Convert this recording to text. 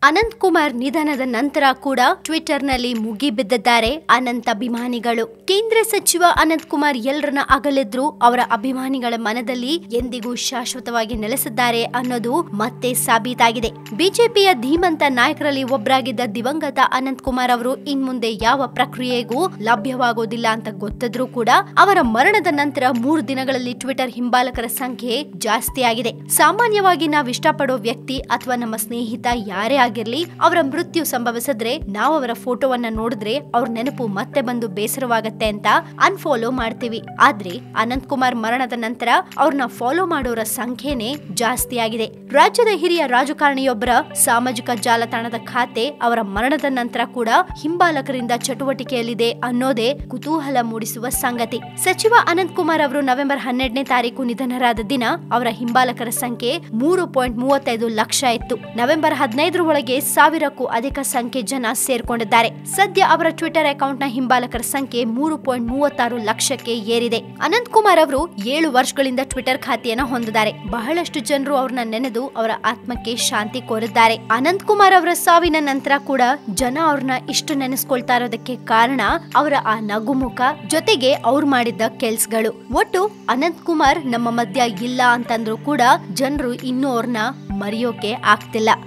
ಅನಂತ್ ಕುಮಾರ್ ನಿಧನದ ನಂತರ ಕೂಡ ಟ್ವಿಟರ್ನಲ್ಲಿ ಮುಗಿಬಿದ್ದಿದ್ದಾರೆ ಅನಂತ್ ಅಭಿಮಾನಿಗಳು ಕೇಂದ್ರ ಸಚಿವ ಅನಂತ್ ಕುಮಾರ್ ಎಲ್ಲರನ್ನ ಅಗಲಿದ್ರು ಅವರ ಅಭಿಮಾನಿಗಳ ಮನದಲ್ಲಿ ಎಂದಿಗೂ ಶಾಶ್ವತವಾಗಿ ನೆಲೆಸಿದ್ದಾರೆ ಅನ್ನೋದು ಮತ್ತೆ ಸಾಬೀತಾಗಿದೆ ಬಿಜೆಪಿಯ ಧೀಮಂತ ನಾಯಕರಲ್ಲಿ ಒಬ್ಬರಾಗಿದ್ದ ದಿವಂಗತ ಅನಂತ್ ಕುಮಾರ್ ಅವರು ಇನ್ಮುಂದೆ ಯಾವ ಪ್ರಕ್ರಿಯೆಗೂ ಲಭ್ಯವಾಗೋದಿಲ್ಲ ಅಂತ ಗೊತ್ತಿದ್ರೂ ಕೂಡ ಅವರ ಮರಣದ ನಂತರ ಮೂರು ದಿನಗಳಲ್ಲಿ ಟ್ವಿಟರ್ ಹಿಂಬಾಲಕರ ಸಂಖ್ಯೆ ಜಾಸ್ತಿ ಆಗಿದೆ ಸಾಮಾನ್ಯವಾಗಿ ನಾವು ಇಷ್ಟಪಡೋ ವ್ಯಕ್ತಿ ಅಥವಾ ನಮ್ಮ ಸ್ನೇಹಿತ ಯಾರೇ ಆಗಿರ್ಲಿ ಅವರ ಮೃತ್ಯು ಸಂಭವಿಸಿದ್ರೆ ನಾವು ಅವರ ಫೋಟೋವನ್ನ ನೋಡಿದ್ರೆ ಅವ್ರ ನೆನಪು ಮತ್ತೆ ಬಂದು ಬೇಸರವಾಗತ್ತೆ ಅಂತ ಅನ್ಫಾಲೋ ಮಾಡ್ತೀವಿ ಆದ್ರೆ ಅನಂತ್ ಕುಮಾರ್ ಮರಣದ ನಂತರ ಅವ್ರನ್ನ ಫಾಲೋ ಮಾಡೋರ ಸಂಖ್ಯೆನೇ ಜಾಸ್ತಿ ಆಗಿದೆ ರಾಜ್ಯದ ಹಿರಿಯ ರಾಜಕಾರಣಿಯೊಬ್ಬರ ಸಾಮಾಜಿಕ ಜಾಲತಾಣದ ಖಾತೆ ಅವರ ಮರಣದ ನಂತರ ಕೂಡ ಹಿಂಬಾಲಕರಿಂದ ಚಟುವಟಿಕೆಯಲ್ಲಿದೆ ಅನ್ನೋದೇ ಕುತೂಹಲ ಮೂಡಿಸುವ ಸಂಗತಿ ಸಚಿವ ಅನಂತ್ ಕುಮಾರ್ ಅವರು ನವೆಂಬರ್ ಹನ್ನೆರಡನೇ ತಾರೀಕು ನಿಧನರಾದ ದಿನ ಅವರ ಹಿಂಬಾಲಕರ ಸಂಖ್ಯೆ ಮೂರು ಪಾಯಿಂಟ್ ಮೂವತ್ತೈದು ಲಕ್ಷ ಇತ್ತು ನವೆಂಬರ್ ಹದಿನೈದರ ಒಳಗೆ ಸಾವಿರಕ್ಕೂ ಅಧಿಕ ಸಂಖ್ಯೆ ಜನ ಸೇರ್ಕೊಂಡಿದ್ದಾರೆ ಸದ್ಯ ಅವರ ಟ್ವಿಟರ್ ಅಕೌಂಟ್ನ ಹಿಂಬಾಲಕರ ಸಂಖ್ಯೆ ಮೂರು ಪಾಯಿಂಟ್ ಮೂವತ್ತಾರು ಲಕ್ಷಕ್ಕೆ ಏರಿದೆ ಅನಂತ್ ಕುಮಾರ್ ಅವರು ಏಳು ವರ್ಷಗಳಿಂದ ಟ್ವಿಟರ್ ಖಾತೆಯನ್ನ ಹೊಂದಿದ್ದಾರೆ ಬಹಳಷ್ಟು ಜನರು ಅವ್ರನ್ನ ನೆನೆದು ಅವರ ಆತ್ಮಕ್ಕೆ ಶಾಂತಿ ಕೋರಿದ್ದಾರೆ ಅನಂತ್ ಕುಮಾರ್ ಅವರ ಸಾವಿನ ನಂತರ ಕೂಡ ಜನ ಅವ್ರನ್ನ ಇಷ್ಟು ನೆನೆಸ್ಕೊಳ್ತಾ ಇರೋದಕ್ಕೆ ಕಾರಣ ಅವರ ಆ ನಗುಮುಖ ಜೊತೆಗೆ ಅವ್ರು ಮಾಡಿದ್ದ ಕೆಲ್ಸಗಳು ಒಟ್ಟು ಅನಂತ್ ಕುಮಾರ್ ನಮ್ಮ ಮಧ್ಯ ಇಲ್ಲ ಅಂತಂದ್ರೂ ಕೂಡ ಜನರು ಇನ್ನೂ ಅವ್ರನ್ನ ಮರೆಯೋಕೆ ಆಗ್ತಿಲ್ಲ